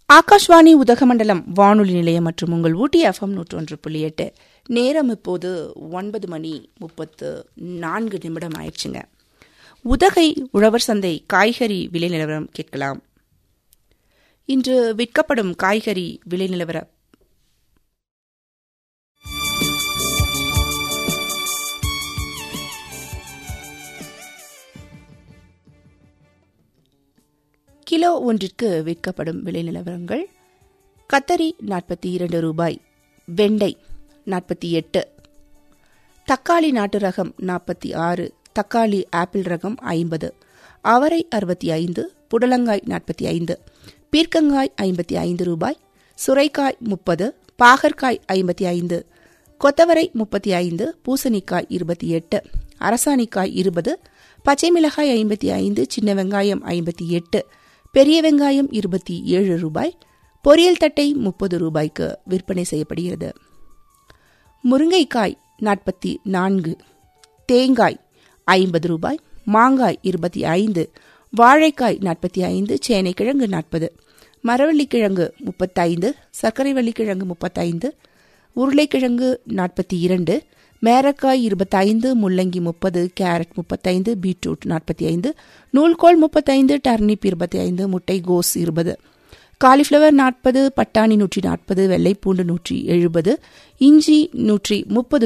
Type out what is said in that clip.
ஆகாஷ்வாணி உதகமண்டலம் வானொலி நிலையம் மற்றும் உங்கள் ஊட்டி எஃப்எம் நூற்றொன்று புள்ளி எட்டு நேரம் இப்போது ஒன்பது மணி முப்பத்து நான்கு நிமிடம் ஆயிடுச்சுங்க உதகை உழவர் சந்தை காய்கறி விலை நிலவரம் கேட்கலாம் இன்று விற்கப்படும் காய்கறி விலை நிலவர கிலோ ஒன்றிற்கு விற்கப்படும் விலை நிலவரங்கள் கத்தரி நாற்பத்தி இரண்டு ரூபாய் வெண்டை நாற்பத்தி எட்டு தக்காளி நாட்டு ரகம் நாற்பத்தி ஆறு தக்காளி ஆப்பிள் ரகம் ஐம்பது அவரை அறுபத்தி ஐந்து புடலங்காய் நாற்பத்தி ஐந்து பீர்க்கங்காய் ஐம்பத்தி ஐந்து ரூபாய் சுரைக்காய் முப்பது பாகற்காய் ஐம்பத்தி ஐந்து கொத்தவரை முப்பத்தி ஐந்து பூசணிக்காய் இருபத்தி எட்டு அரசாணிக்காய் இருபது பச்சை மிளகாய் ஐம்பத்தி ஐந்து சின்ன வெங்காயம் ஐம்பத்தி எட்டு பெரிய வெங்காயம் இருபத்தி ஏழு ரூபாய் பொரியல் தட்டை முப்பது ரூபாய்க்கு விற்பனை செய்யப்படுகிறது முருங்கைக்காய் நாற்பத்தி நான்கு தேங்காய் ஐம்பது ரூபாய் மாங்காய் இருபத்தி ஐந்து வாழைக்காய் நாற்பத்தி ஐந்து சேனைக்கிழங்கு நாற்பது மரவள்ளிக்கிழங்கு முப்பத்தைந்து சர்க்கரை வள்ளிக்கிழங்கு முப்பத்தைந்து உருளைக்கிழங்கு நாற்பத்தி இரண்டு மேரக்காய் இருபத்தைந்து முள்ளங்கி முப்பது கேரட் முப்பத்தைந்து பீட்ரூட் நாற்பத்தி ஐந்து நூல்கோல் முப்பத்தைந்து டர்னிப் இருபத்தி ஐந்து முட்டை கோஸ் இருபது காலிஃப்ளவர் நாற்பது பட்டாணி நூற்றி நாற்பது வெள்ளைப்பூண்டு நூற்றி எழுபது இஞ்சி நூற்றி முப்பது